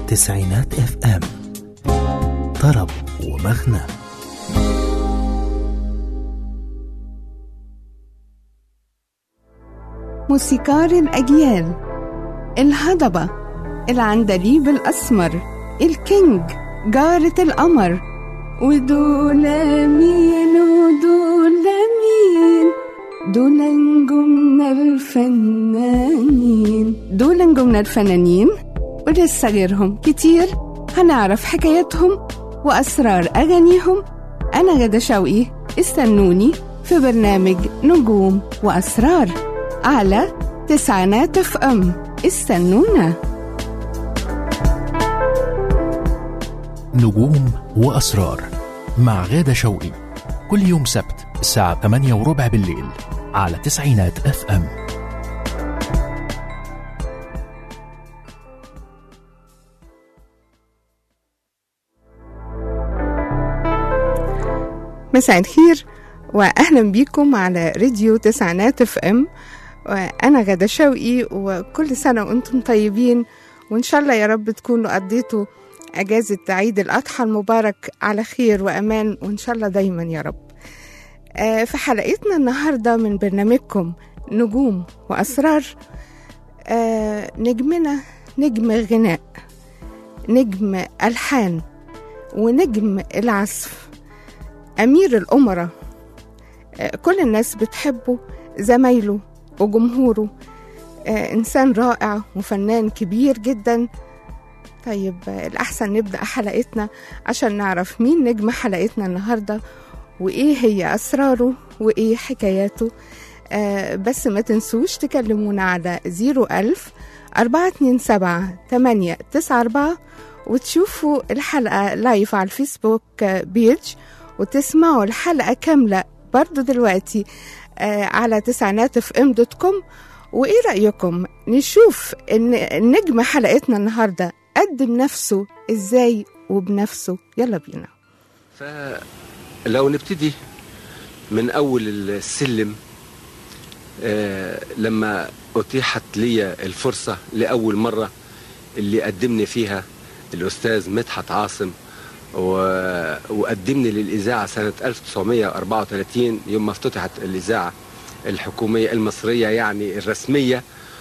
تسعينات اف ام طرب ومغنى موسيقار الأجيال الهضبة العندليب الأسمر الكينج جارة القمر ودول مين ودول مين دول نجومنا الفنانين دول نجومنا الفنانين ولسه غيرهم كتير هنعرف حكاياتهم وأسرار أغانيهم أنا غدا شوقي استنوني في برنامج نجوم وأسرار على تسعينات اف ام استنونا نجوم وأسرار مع غادة شوقي كل يوم سبت الساعة 8 وربع بالليل على تسعينات اف ام مساء الخير واهلا بيكم على راديو تسعينات اف ام وانا غدا شوقي وكل سنه وانتم طيبين وان شاء الله يا رب تكونوا قضيتوا اجازه عيد الاضحى المبارك على خير وامان وان شاء الله دايما يا رب آه، في حلقتنا النهارده من برنامجكم نجوم واسرار آه، نجمنا نجم غناء نجم الحان ونجم العزف امير الامراء آه، كل الناس بتحبه زمايله وجمهوره آه، إنسان رائع وفنان كبير جدا طيب آه، الأحسن نبدأ حلقتنا عشان نعرف مين نجم حلقتنا النهاردة وإيه هي أسراره وإيه حكاياته آه، بس ما تنسوش تكلمونا على 01000 427 894 وتشوفوا الحلقة لايف على الفيسبوك آه، بيج وتسمعوا الحلقة كاملة برضو دلوقتي آه، على تسعينات اف ام دوت كوم وايه رايكم نشوف ان النجم حلقتنا النهارده قدم نفسه ازاي وبنفسه يلا بينا فلو نبتدي من أول السلم آه، لما أتيحت لي الفرصة لأول مرة اللي قدمني فيها الأستاذ مدحت عاصم و- وقدمني للإذاعة سنة 1934 يوم ما افتتحت الإذاعة الحكومية المصرية يعني الرسمية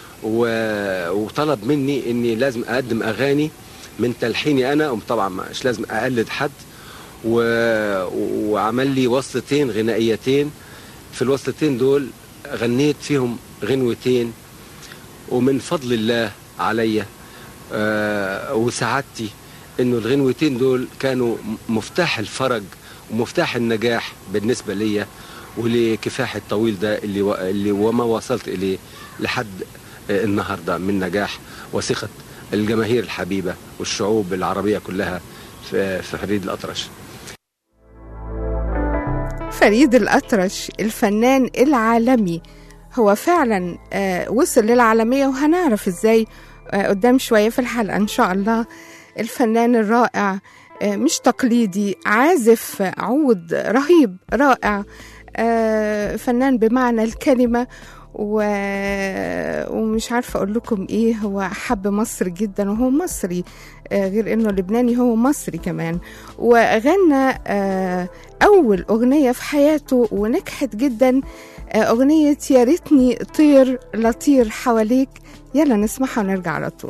و- وطلب مني إني لازم أقدم أغاني من تلحيني أنا وطبعا مش لازم أقلد حد و... وعمل لي وصلتين غنائيتين في الوصلتين دول غنيت فيهم غنوتين ومن فضل الله عليا آه وسعادتي انه الغنوتين دول كانوا م- مفتاح الفرج ومفتاح النجاح بالنسبه ليا ولكفاح الطويل ده اللي و... اللي وما وصلت اليه لحد آه، النهارده من نجاح وثقه الجماهير الحبيبه والشعوب العربيه كلها في في فريد الاطرش فريد الأطرش الفنان العالمي هو فعلا آه، وصل للعالمية وهنعرف ازاي آه، قدام شوية في الحلقة إن شاء الله الفنان الرائع آه، مش تقليدي عازف عود رهيب رائع آه، فنان بمعنى الكلمة و... ومش عارفة أقول لكم إيه هو حب مصر جدا وهو مصري آه، غير إنه لبناني هو مصري كمان وغنى آه، أول أغنية في حياته ونجحت جدا آه، أغنية يا ريتني طير لطير حواليك يلا نسمعها ونرجع على طول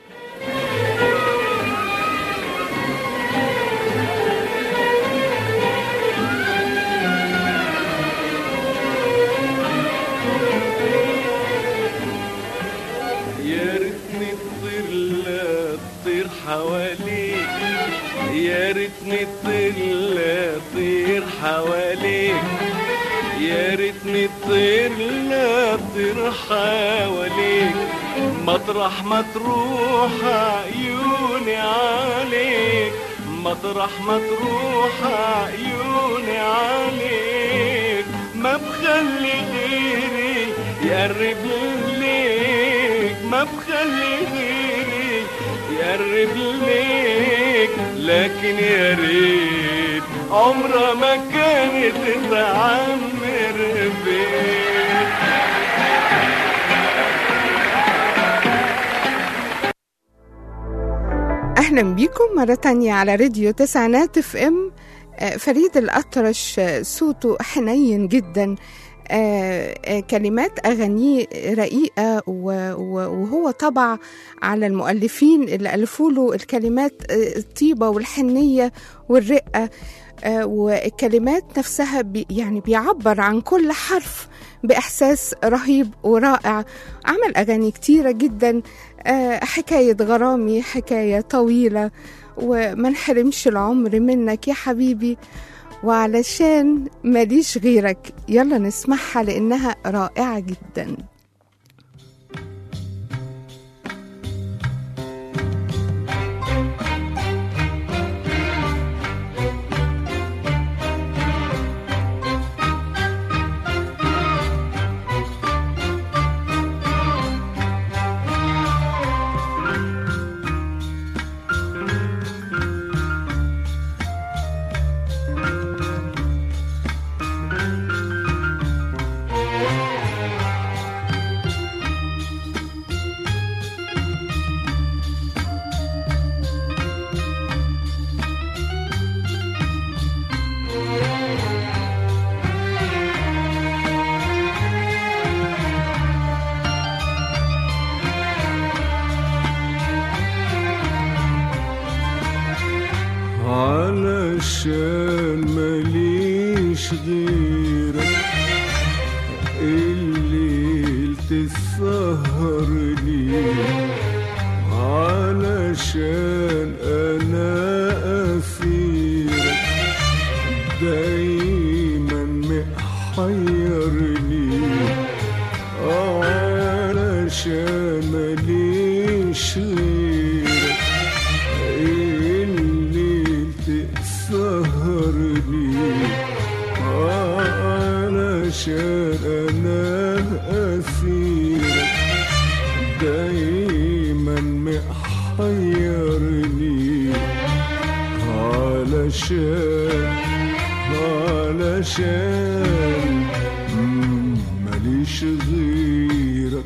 يا ريتني تطير لا تطير حواليك يا ريتني تطير لا تطير حواليك يا ريتني تطير لا تطير حواليك مطرح ما تروح عيوني عليك مطرح ما تروح عيوني عليك ما بخلي غيري يقرب ليك ما بخلي غيري يقرب ليك لكن يا ريت عمرها ما كانت تعمر بيك أهلا بيكم مرة تانية على راديو تسعينات اف ام آه، فريد الأطرش آه، صوته حنين جدا آه، آه، كلمات أغانيه رقيقة و- و- وهو طبع على المؤلفين اللي ألفوا له الكلمات آه، الطيبة والحنية والرقة آه، والكلمات نفسها بي يعني بيعبر عن كل حرف بإحساس رهيب ورائع عمل أغاني كتيرة جدا آه، حكاية غرامي حكاية طويلة وما نحرمش العمر منك يا حبيبي وعلشان ماليش غيرك يلا نسمعها لأنها رائعة جدا علشان ماليش غيرك الليل تسهر لي علشان انا اسيرك دايما محيرني علشان ماليش غيرك الليل تسهرني علشان انا اسيرك دايما محيرني علشان علشان مم، ماليش غيرك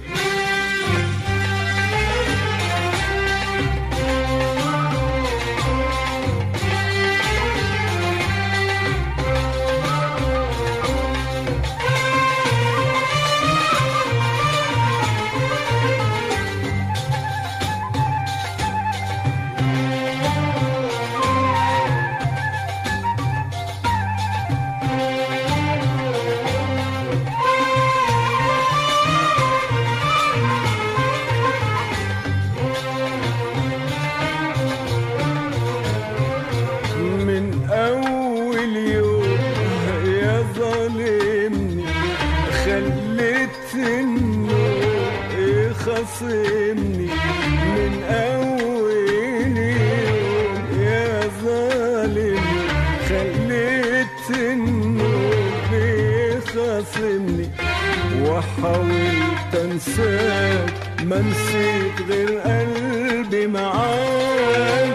من أول يوم يا ظالمني خليت النور يخصمني من أول يوم يا ظالمني خليت النور يخصمني وحاولت انساك ما نسيت غير قلبي معاك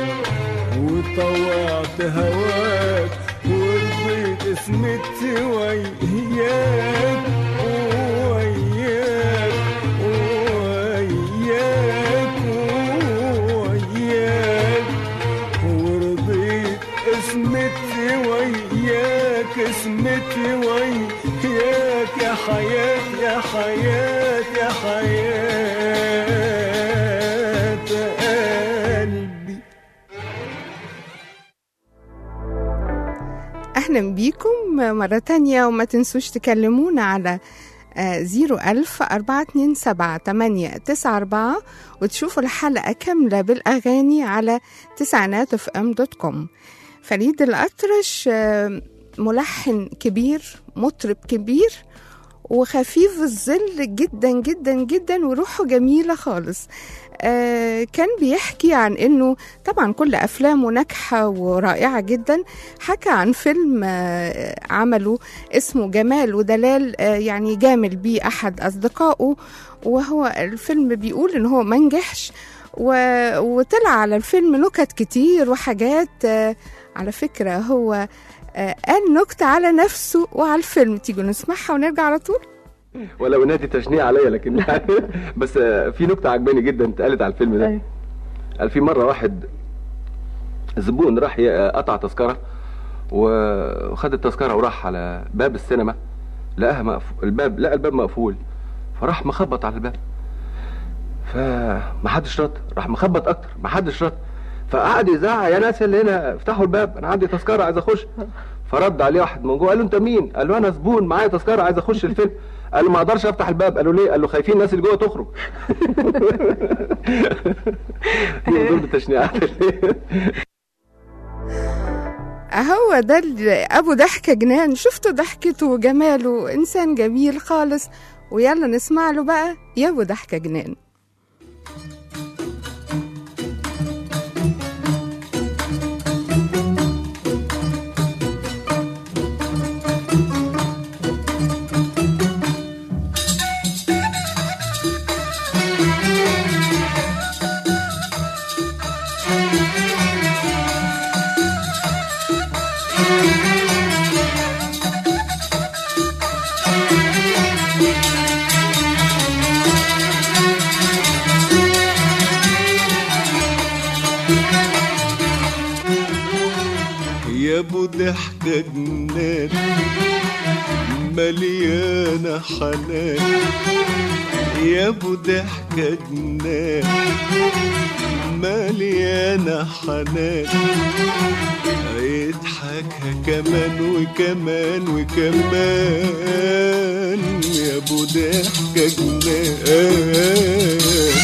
وطوعت هواك ورضيت اسمت وياك وياك وياك وياك ورضيت اسمت وياك اسمت وياك يا حياة يا حياة يا حياة قلبي أهلا بيكم مرة تانية وما تنسوش تكلمونا على زيرو ألف أربعة اتنين سبعة تمانية تسعة أربعة وتشوفوا الحلقة كاملة بالأغاني على تسعينات اف ام دوت كوم فريد الأطرش آه، ملحن كبير مطرب كبير وخفيف الظل جدا جدا جدا وروحه جميلة خالص آه كان بيحكي عن انه طبعا كل افلامه ناجحه ورائعه جدا حكى عن فيلم آه عمله اسمه جمال ودلال آه يعني جامل بيه احد اصدقائه وهو الفيلم بيقول ان هو ما نجحش و- وطلع على الفيلم نكت كتير وحاجات آه على فكره هو آه قال نكته على نفسه وعلى الفيلم تيجوا نسمعها ونرجع على طول ولو انها دي تشنيع عليا لكن يعني بس آه، في نكته عجباني جدا اتقالت على الفيلم ده أيوة. قال في مره واحد زبون راح ي- قطع تذكره وخد التذكره وراح على باب السينما لقاها مقفول الباب لقى الباب مقفول فراح مخبط على الباب فما حدش رد راح مخبط اكتر ما حدش رد فقعد يزعق يا ناس اللي هنا افتحوا الباب انا عندي تذكره عايز اخش فرد عليه واحد من جوه قال له انت مين قال له انا زبون معايا تذكره عايز اخش الفيلم قال له ما اقدرش افتح الباب قال له ليه قال له خايفين الناس اللي جوه تخرج دي من ضمن التشنيعات اللي هو ده اللي ابو ضحكه جنان شفتوا ضحكته وجماله انسان جميل خالص ويلا نسمع له بقى يا ابو ضحكه جنان يا ابو ضحكة جنان مليانة حنان يا ابو ضحكة جنان مليانة حنان يضحكها كمان وكمان وكمان يا ابو ضحكة جنان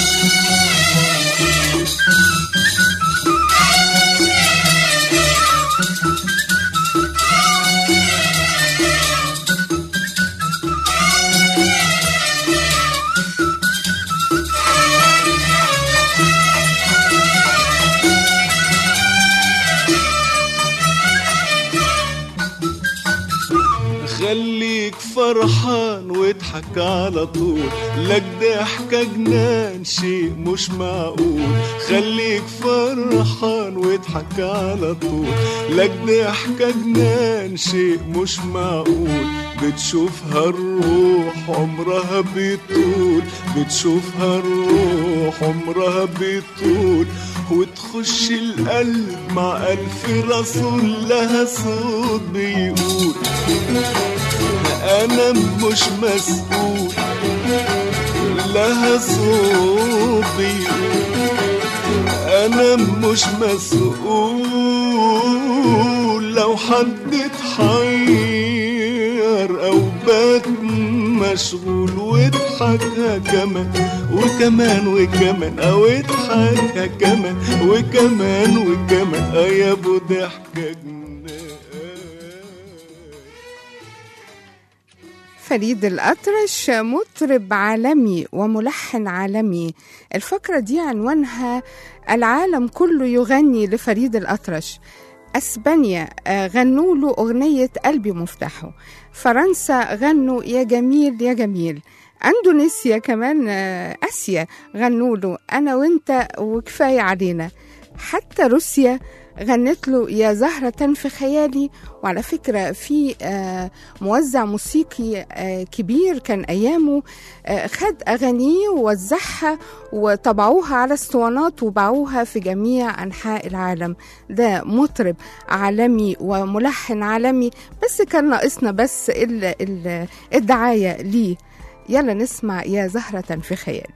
خليك فرحان واضحك على طول لك ضحكة جنان شيء مش معقول خليك فرحان واضحك على طول لك ضحكة جنان شيء مش معقول بتشوفها الروح عمرها بيطول بتشوفها الروح عمرها بيطول وتخش القلب مع ألف رسول لها صوت بيقول انا مش مسؤول لها صوتي انا مش مسؤول لو حد اتحير او بات مشغول واضحكها كمان وكمان وكمان او اضحكها كمان وكمان وكمان آه يا ابو ضحكه جنان فريد الأطرش مطرب عالمي وملحن عالمي الفقرة دي عنوانها العالم كله يغني لفريد الأطرش أسبانيا آه، غنوا له أغنية قلبي مفتاحه فرنسا غنوا يا جميل يا جميل أندونيسيا كمان آه، آسيا غنوا له أنا وأنت وكفاية علينا حتى روسيا غنت له يا زهرة في خيالي وعلى فكرة في آه، موزع موسيقي آه، كبير كان أيامه آه، خد أغانيه ووزعها وطبعوها على اسطوانات وباعوها في جميع أنحاء العالم ده مطرب عالمي وملحن عالمي بس كان ناقصنا بس ال- ال- الدعاية ليه يلا نسمع يا زهرة في خيالي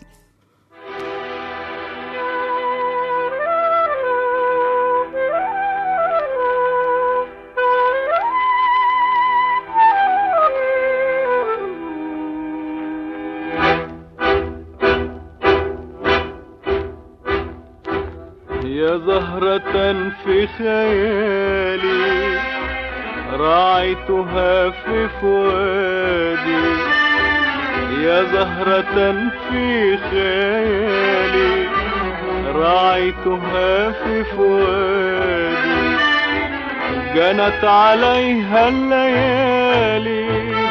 يا زهرة في خيالي راعيتها في فؤادي يا زهرة في خيالي راعيتها في فؤادي جنت عليها الليالي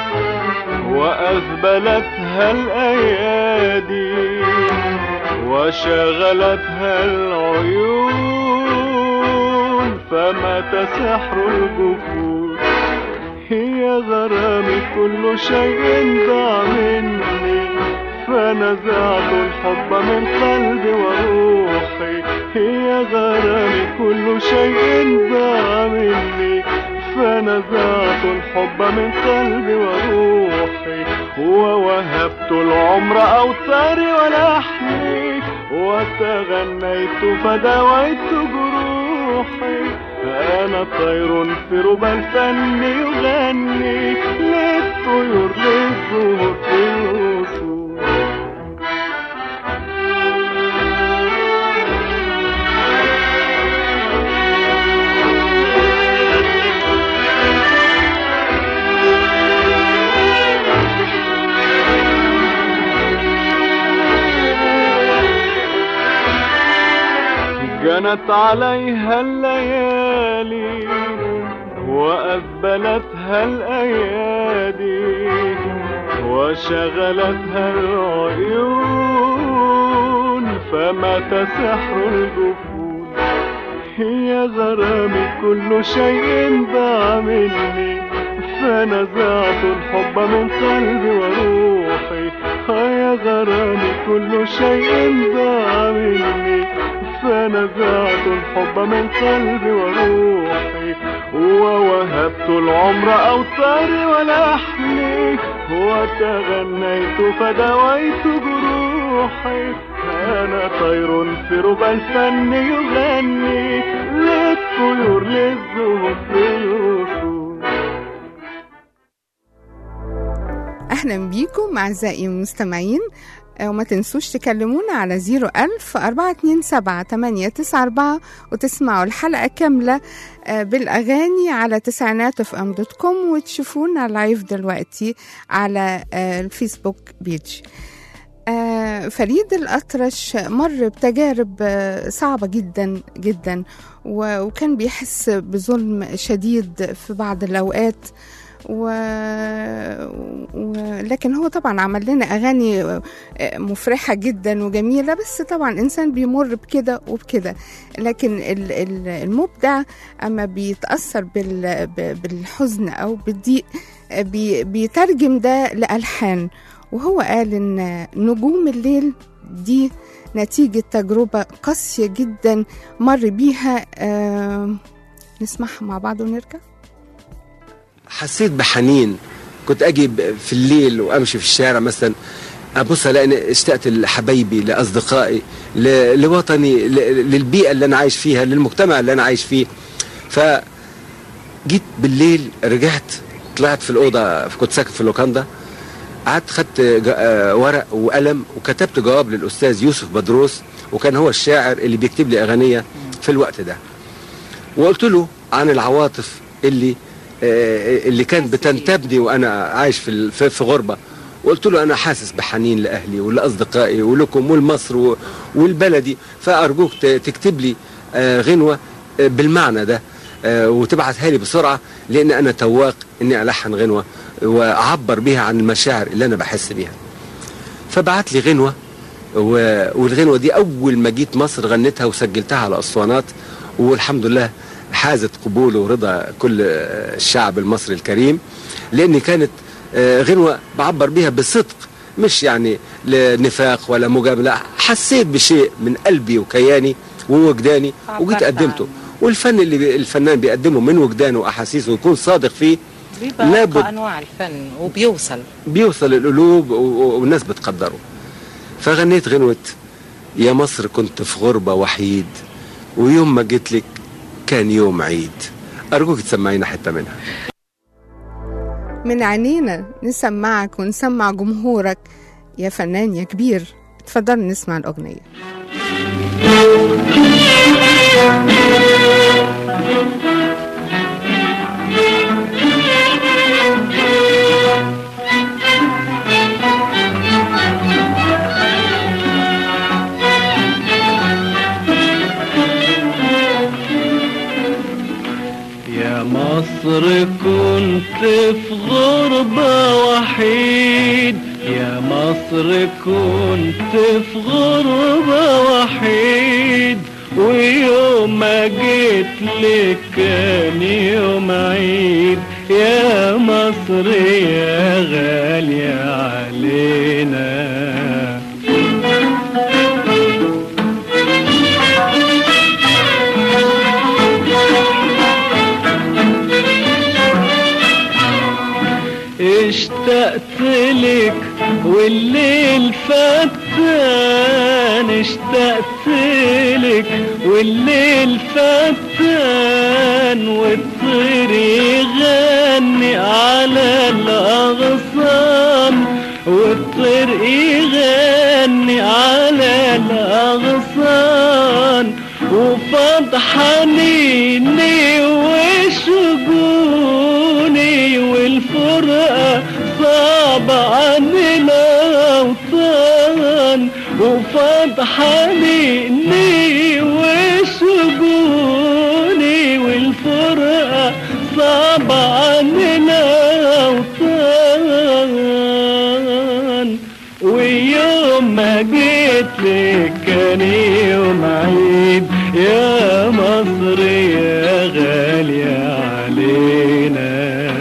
وأذبلتها الأيادي وشغلتها العيون فمات سحر الجفون هي غرامي كل شيء ضاع مني فنزعت الحب من قلبي وروحي يا غرامي كل شيء ضاع مني فنزعت الحب من قلبي وروحي ووهبت العمر أوتاري ولحمي وتغنيت فداويت جروحي أنا طير في ربى الفن يغني للطيور للزهور في الوصول جنت عليها الليالي وأذبلتها الأيادي وشغلتها العيون فمات سحر الجفون يا غرامي كل شيء ضاع مني فنزعت الحب من قلبي وروحي يا غرامي كل شيء ضاع مني فنزعت الحب من قلبي وروحي ووهبت العمر أوتاري ولحمي وتغنيت فدويت جروحي أنا طير في ربى الفن يغني للطيور للزهور في الوصول أهلا بيكم أعزائي المستمعين آه، وما تنسوش تكلمونا على 01000 427 894 وتسمعوا الحلقة كاملة آه، بالأغاني على تسعينات اف ام دوت كوم وتشوفونا لايف دلوقتي على آه، الفيسبوك بيج آه، فريد الأطرش مر بتجارب آه، صعبة جدا جدا و- وكان بيحس بظلم شديد في بعض الأوقات و... و... لكن هو طبعا عمل لنا أغاني آه، مفرحة جدا وجميلة بس طبعا إنسان بيمر بكده وبكده لكن ال- ال- المبدع أما بيتأثر بال... ب- بالحزن أو بالضيق آه، بي... بيترجم ده لألحان وهو قال إن نجوم الليل دي نتيجة تجربة قاسية جدا مر بيها آه... نسمعها مع بعض ونرجع حسيت بحنين كنت اجي ب- في الليل وامشي في الشارع مثلا ابص الاقي إني اشتقت لحبايبي لاصدقائي ل- لوطني ل- للبيئه اللي انا عايش فيها للمجتمع اللي انا عايش فيه فجيت بالليل رجعت طلعت في الاوضه كنت ساكن في اللوكاندا قعدت خدت جا- آه، ورق وقلم وكتبت جواب للاستاذ يوسف بدروس وكان هو الشاعر اللي بيكتب لي اغنيه في الوقت ده وقلت له عن العواطف اللي آه، اللي كانت بتنتابني وانا عايش في ال- في في غربه وقلت له انا حاسس بحنين لاهلي ولاصدقائي ولكم ولمصر و- والبلدي فارجوك ت- تكتب لي آه، غنوه آه، بالمعنى ده آه، وتبعتها لي بسرعه لان انا تواق اني الحن غنوه واعبر بيها عن المشاعر اللي انا بحس بيها فبعت لي غنوه و- والغنوه دي اول ما جيت مصر غنيتها وسجلتها على اسطوانات والحمد لله حازت قبول ورضا كل آه، الشعب المصري الكريم لان كانت آه، غنوه بعبر بيها بصدق مش يعني لنفاق ولا مجامله حسيت بشيء من قلبي وكياني ووجداني وجيت عبرت قدمته عنه. والفن اللي بي- الفنان بيقدمه من وجدانه واحاسيسه ويكون صادق فيه بيبقى لابد. أرقى انواع الفن وبيوصل بيوصل القلوب و- و- والناس بتقدره فغنيت غنوة يا مصر كنت في غربة وحيد ويوم ما جيت لك كان يوم عيد أرجوك تسمعينا حتة منها من عينينا نسمعك ونسمع جمهورك يا فنان يا كبير اتفضل نسمع الأغنية يا مصر كنت في غربة وحيد يا مصر كنت في غربة وحيد ويوم ما جيت لك كان يوم عيد يا مصر يا غالية علينا اشتقت لك والليل فتان اشتقت لك والليل فتان والطير يغني على الأغصان والطير يغني على الأغصان وفض حنيني وشجوني والفرقة صعب عن الأوطان وفض حنيني وشجوني والفرقة صعب عن الأوطان ويوم ما جيت لك كان يوم عيد يا مصر يا غالية علينا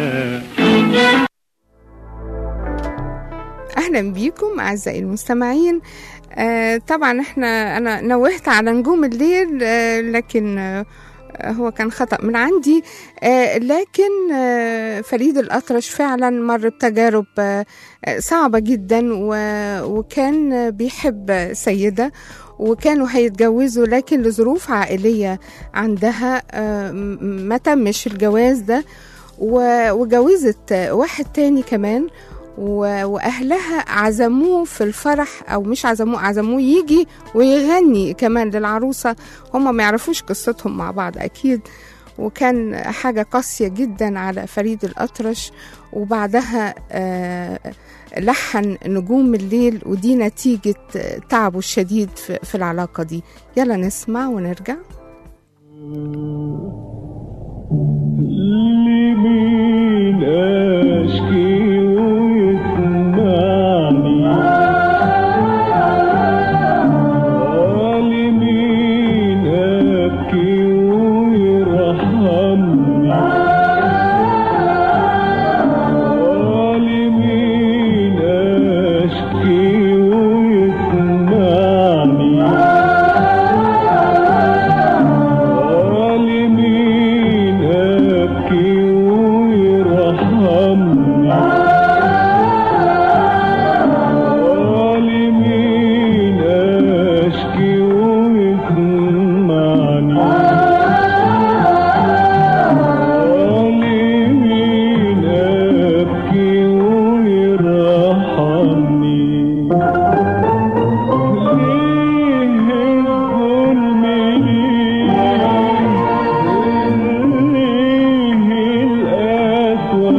اهلا بيكم اعزائي المستمعين آه طبعا احنا انا نوهت على نجوم الليل آه لكن آه هو كان خطأ من عندي آه لكن آه فريد الأطرش فعلا مر بتجارب آه صعبة جدا و- وكان بيحب سيدة وكانوا هيتجوزوا لكن لظروف عائلية عندها آه، م- ما تمش الجواز ده و- وجوزت واحد تاني كمان و- واهلها عزموه في الفرح او مش عزموه عزموه يجي ويغني كمان للعروسه هم ما يعرفوش قصتهم مع بعض اكيد وكان حاجة قاسية جدا على فريد الأطرش وبعدها آه، لحن نجوم الليل ودي نتيجة تعبه الشديد في في العلاقة دي يلا نسمع ونرجع لمين اشكي ويسمعني آه، لمين ابكي ويرحمني آه، لمين اشكي ويسمعني لمين أبكي ويرحمني لمين أشكي ويسمعني لمين أبكي ويرحمني ليه الظلم ليه القسوة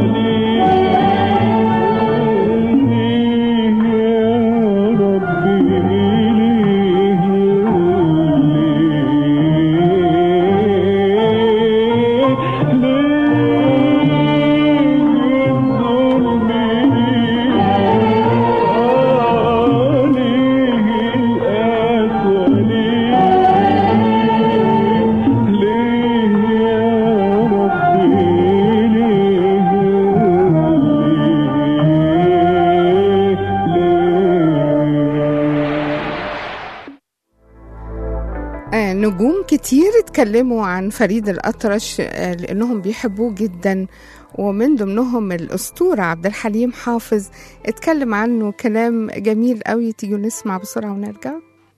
ليه يا ربي ليه ليه الظلم آه، نجوم كتير اتكلموا عن فريد الأطرش آه، لأنهم بيحبوه جدا ومن ضمنهم الأسطورة عبد الحليم حافظ اتكلم عنه كلام جميل قوي تيجوا نسمع بسرعة ونرجع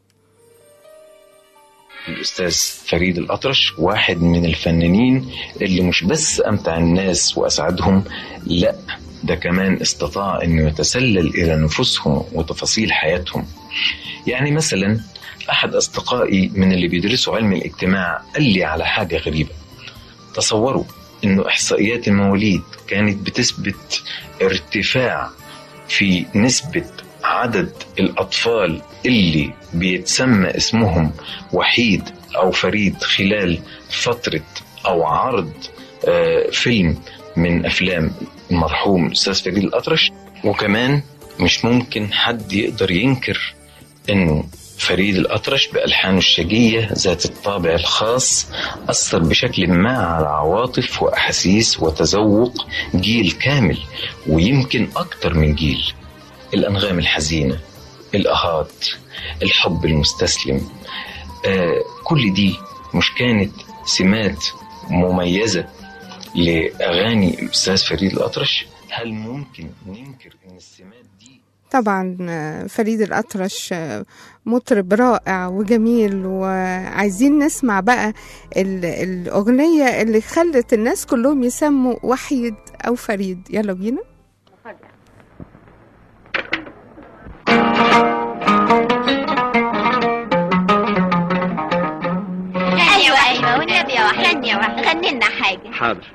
الأستاذ فريد الأطرش واحد من الفنانين اللي مش بس أمتع الناس وأسعدهم لا ده كمان استطاع أنه يتسلل إلى نفوسهم وتفاصيل حياتهم يعني مثلا أحد أصدقائي من اللي بيدرسوا علم الاجتماع قال لي على حاجة غريبة تصوروا أنه إحصائيات المواليد كانت بتثبت ارتفاع في نسبة عدد الأطفال اللي بيتسمى اسمهم وحيد أو فريد خلال فترة أو عرض آه، فيلم من أفلام المرحوم الأستاذ فريد الأطرش وكمان مش ممكن حد يقدر ينكر أنه فريد الأطرش بألحانه الشجية ذات الطابع الخاص أثر بشكل ما على عواطف وأحاسيس وتذوق جيل كامل ويمكن أكتر من جيل الأنغام الحزينة الأهات الحب المستسلم آه كل دي مش كانت سمات مميزة لأغاني الأستاذ فريد الأطرش هل ممكن ننكر ان السمات دي طبعا آه، فريد الأطرش آه، مطرب رائع وجميل وعايزين نسمع بقى ال- الأغنية اللي خلت الناس كلهم يسموا وحيد أو فريد يلا بينا ايوه ايوه والنبي يا وحيد غني يا وحيد غني لنا حاجه حاضر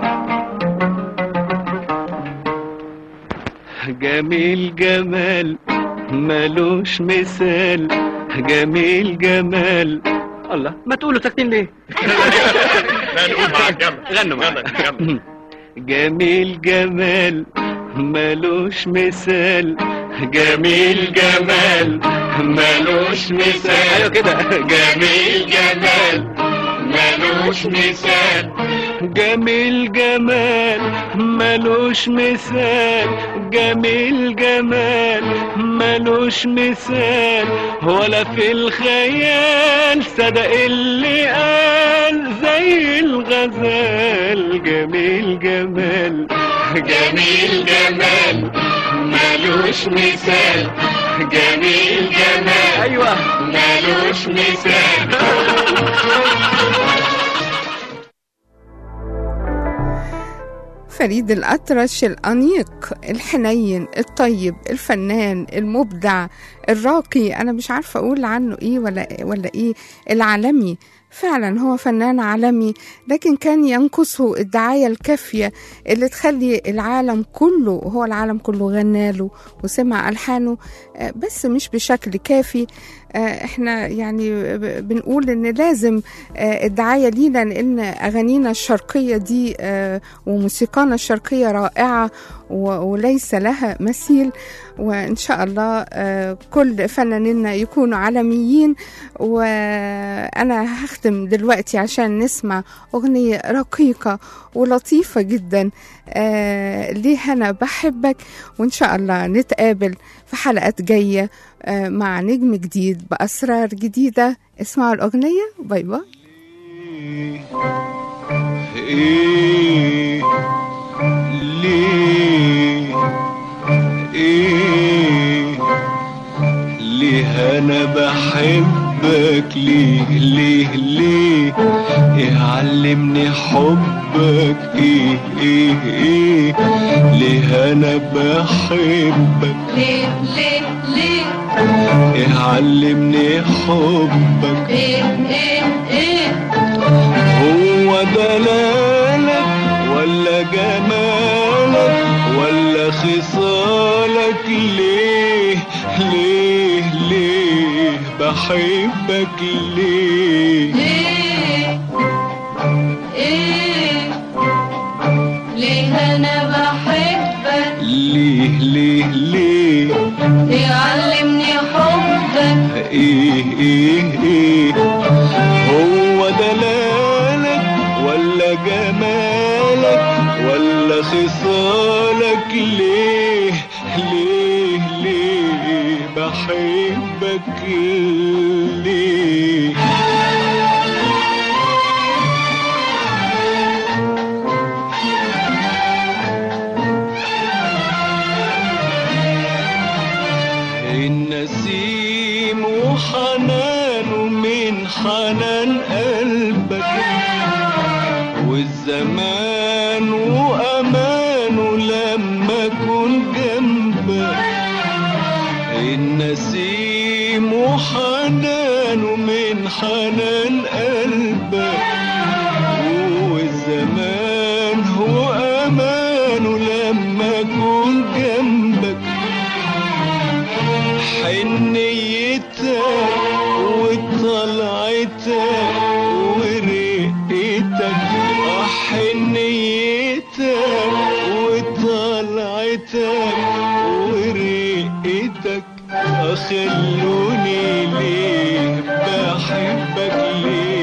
جميل جمال ملوش مثال جميل جمال الله ما تقولوا ساكتين ليه لا نقول معاك يلا غنوا يلا معايا. يلا جميل جمال ملوش مثال جميل جمال ملوش مثال ايوه كده جميل جمال ملوش مثال جميل جمال ملوش مثال جميل جمال ملوش مثال ولا في الخيال صدق اللي قال زي الغزال جميل جمال جميل جمال ملوش مثال جميل جمال ايوه ملوش مثال فريد الأطرش الأنيق الحنين الطيب الفنان المبدع الراقي أنا مش عارفة أقول عنه إيه ولا ولا إيه العالمي فعلا هو فنان عالمي لكن كان ينقصه الدعاية الكافية اللي تخلي العالم كله هو العالم كله غناله وسمع ألحانه آه، بس مش بشكل كافي آه، احنا يعني ب- بنقول ان لازم آه، الدعاية لينا لان اغانينا الشرقية دي آه، وموسيقانا الشرقية رائعة و- وليس لها مثيل وإن شاء الله آه، كل فنانينا يكونوا عالميين وأنا هختم دلوقتي عشان نسمع أغنية رقيقة ولطيفة جدا آه، ليه أنا بحبك وإن شاء الله نتقابل في حلقات جاية آه، مع نجم جديد بأسرار جديدة اسمعوا الأغنية باي باي ايه ليه ايه ليه انا بحبك ليه ليه ليه ايه علمني حبك ايه ايه ايه ليه انا بحبك ليه ليه ليه ايه علمني حبك ايه ايه ايه هو دلالك ولا جمالك ولا خصالك ليه ليه ليه بحبك ليه ليه ايه ليه انا بحبك ليه ليه ليه يعلمني حبك ايه ايه ايه هو دلالك ولا جمالك ولا خصالك ليه ليه ليه بحبك ليه النسيم وحنانه من حنان قلبك والزمان وأمانه لما أكون جنبك النسيم وحنانه من حنان قلبك والزمان هو أمانه لما أكون جنبك حنيتك وطلعتك ورقتك آه حنيتك وطلعتك ورقتك خلوني ليه بحبك ليه